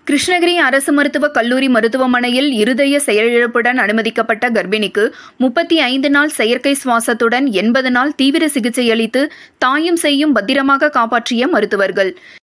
கிருஷ்ணகிரி அரசு மருத்துவக் கல்லூரி மருத்துவமனையில் இருதய செயலிழப்புடன் அனுமதிக்கப்பட்ட கர்ப்பிணிக்கு முப்பத்தி ஐந்து நாள் செயற்கை சுவாசத்துடன் எண்பது நாள் தீவிர சிகிச்சை அளித்து தாயும் செய்யும் பத்திரமாக காப்பாற்றிய மருத்துவர்கள்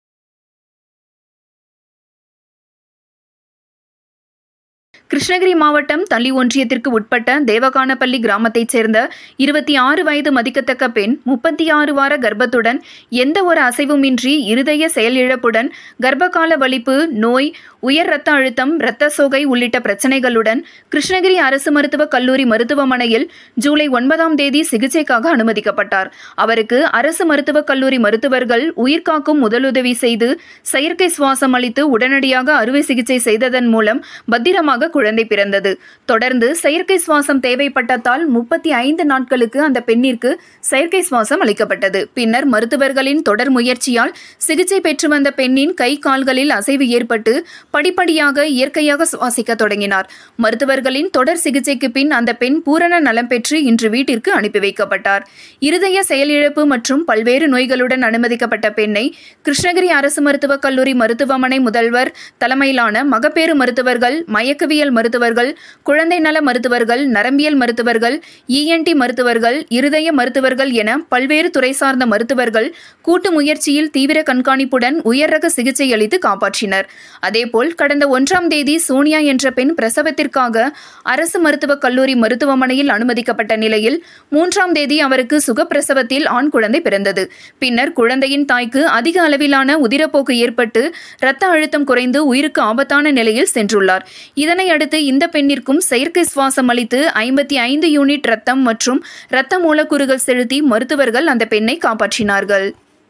கிருஷ்ணகிரி மாவட்டம் தளி ஒன்றியத்திற்கு உட்பட்ட தேவகானப்பள்ளி கிராமத்தைச் சேர்ந்த இருபத்தி ஆறு வயது மதிக்கத்தக்க பெண் முப்பத்தி ஆறு வார கர்ப்பத்துடன் எந்த ஒரு அசைவுமின்றி இருதய செயலிழப்புடன் கர்ப்பகால வலிப்பு நோய் உயர் இரத்த அழுத்தம் இரத்த சோகை உள்ளிட்ட பிரச்சனைகளுடன் கிருஷ்ணகிரி அரசு மருத்துவக் கல்லூரி மருத்துவமனையில் ஜூலை ஒன்பதாம் தேதி சிகிச்சைக்காக அனுமதிக்கப்பட்டார் அவருக்கு அரசு மருத்துவக் கல்லூரி மருத்துவர்கள் உயிர்காக்கும் முதலுதவி செய்து செயற்கை சுவாசம் அளித்து உடனடியாக அறுவை சிகிச்சை செய்ததன் மூலம் பத்திரமாக குழந்தை பிறந்தது தொடர்ந்து செயற்கை சுவாசம் தேவைப்பட்டதால் முப்பத்தி ஐந்து நாட்களுக்கு அந்த பெண்ணிற்கு செயற்கை சுவாசம் அளிக்கப்பட்டது பின்னர் மருத்துவர்களின் தொடர் முயற்சியால் சிகிச்சை பெற்று வந்த பெண்ணின் கை கால்களில் அசைவு ஏற்பட்டு படிப்படியாக இயற்கையாக சுவாசிக்க தொடங்கினார் மருத்துவர்களின் தொடர் சிகிச்சைக்கு பின் அந்த பெண் பூரண நலம் பெற்று இன்று வீட்டிற்கு அனுப்பி வைக்கப்பட்டார் இருதய செயலிழப்பு மற்றும் பல்வேறு நோய்களுடன் அனுமதிக்கப்பட்ட பெண்ணை கிருஷ்ணகிரி அரசு மருத்துவக் கல்லூரி மருத்துவமனை முதல்வர் தலைமையிலான மகப்பேறு மருத்துவர்கள் மயக்கவியல் மருத்துவர்கள் குழந்தை நல மருத்துவர்கள் நரம்பியல் மருத்துவர்கள் இஎன்டி மருத்துவர்கள் இருதய மருத்துவர்கள் என பல்வேறு துறை சார்ந்த மருத்துவர்கள் கூட்டு முயற்சியில் தீவிர கண்காணிப்புடன் உயர் ரக சிகிச்சை அளித்து காப்பாற்றினர் அதேபோல் கடந்த ஒன்றாம் தேதி சோனியா என்ற பெண் பிரசவத்திற்காக அரசு மருத்துவக் கல்லூரி மருத்துவமனையில் அனுமதிக்கப்பட்ட நிலையில் மூன்றாம் தேதி அவருக்கு சுகப்பிரசவத்தில் ஆண் குழந்தை பிறந்தது பின்னர் குழந்தையின் தாய்க்கு அதிக அளவிலான உதிரப்போக்கு ஏற்பட்டு இரத்த அழுத்தம் குறைந்து உயிருக்கு ஆபத்தான நிலையில் சென்றுள்ளார் இதனை அடுத்து இந்த பெண்ணிற்கும் செயற்கை சுவாசம் அளித்து ஐம்பத்தி ஐந்து யூனிட் ரத்தம் மற்றும் இரத்த மூலக்கூறுகள் செலுத்தி மருத்துவர்கள் அந்த பெண்ணை காப்பாற்றினார்கள்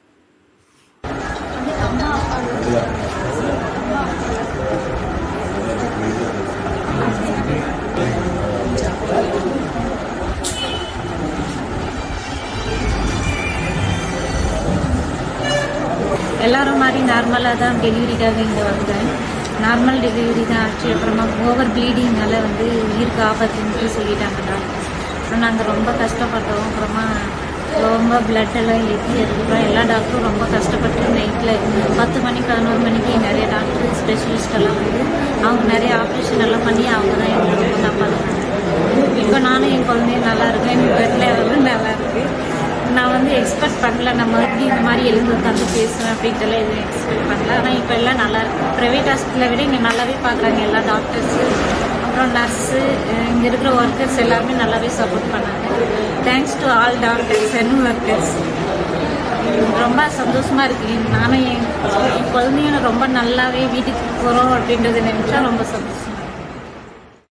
எல்லாரும் மாதிரி நார்மலாக தான் டெலிவரிக்காக இங்கே வந்தேன் நார்மல் டெலிவரி தான் ஆச்சு அப்புறமா ஓவர் ப்ளீடிங்னால வந்து உயிருக்கு ஆபத்துன்ட்டு சொல்லிட்டாங்க டாக்டர் அப்புறம் நாங்கள் ரொம்ப கஷ்டப்பட்டோம் அப்புறமா ரொம்ப blood எல்லாம் ஏற்றி அதுக்கப்புறம் எல்லா டாக்டரும் ரொம்ப கஷ்டப்பட்டு நைட்டில் பத்து மணி பதினோரு மணிக்கு நிறைய டாக்டர் ஸ்பெஷலிஸ்ட் எல்லாம் வந்து அவங்க நிறைய ஆப்ரேஷன் எல்லாம் பண்ணி அவங்க தான் எங்களுக்கு ரொம்ப காப்பாற்றினாங்க இப்போ நானும் என் குழந்தையும் நல்லா இருக்கேன் என் பெட்டில் வந்து நல்லா இருக்கு நான் வந்து எக்ஸ்பெக்ட் பண்ணல நம்ம எப்படி இந்த மாதிரி எழுந்து உட்காந்து பேசுவேன் அப்படின்ட்டுலாம் எதுவும் எக்ஸ்பெக்ட் பண்ணல ஆனால் இப்போ எல்லாம் நல்லா இருக்கு ப்ரைவேட் ஹாஸ்பிட்டலை விட இங்கே நல்லாவே பார்க்குறாங்க எல்லா டாக்டர்ஸு அப்புறம் நர்ஸு இங்கே இருக்கிற ஒர்க்கர்ஸ் எல்லாருமே நல்லாவே சப்போர்ட் பண்ணாங்க thanks to all doctors and workers ரொம்ப சந்தோஷமா இருக்கு நானும் என் என் குழந்தையும் ரொம்ப நல்லாவே வீட்டுக்கு போகிறோம் அப்படின்றத நினச்சா ரொம்ப சந்தோஷம்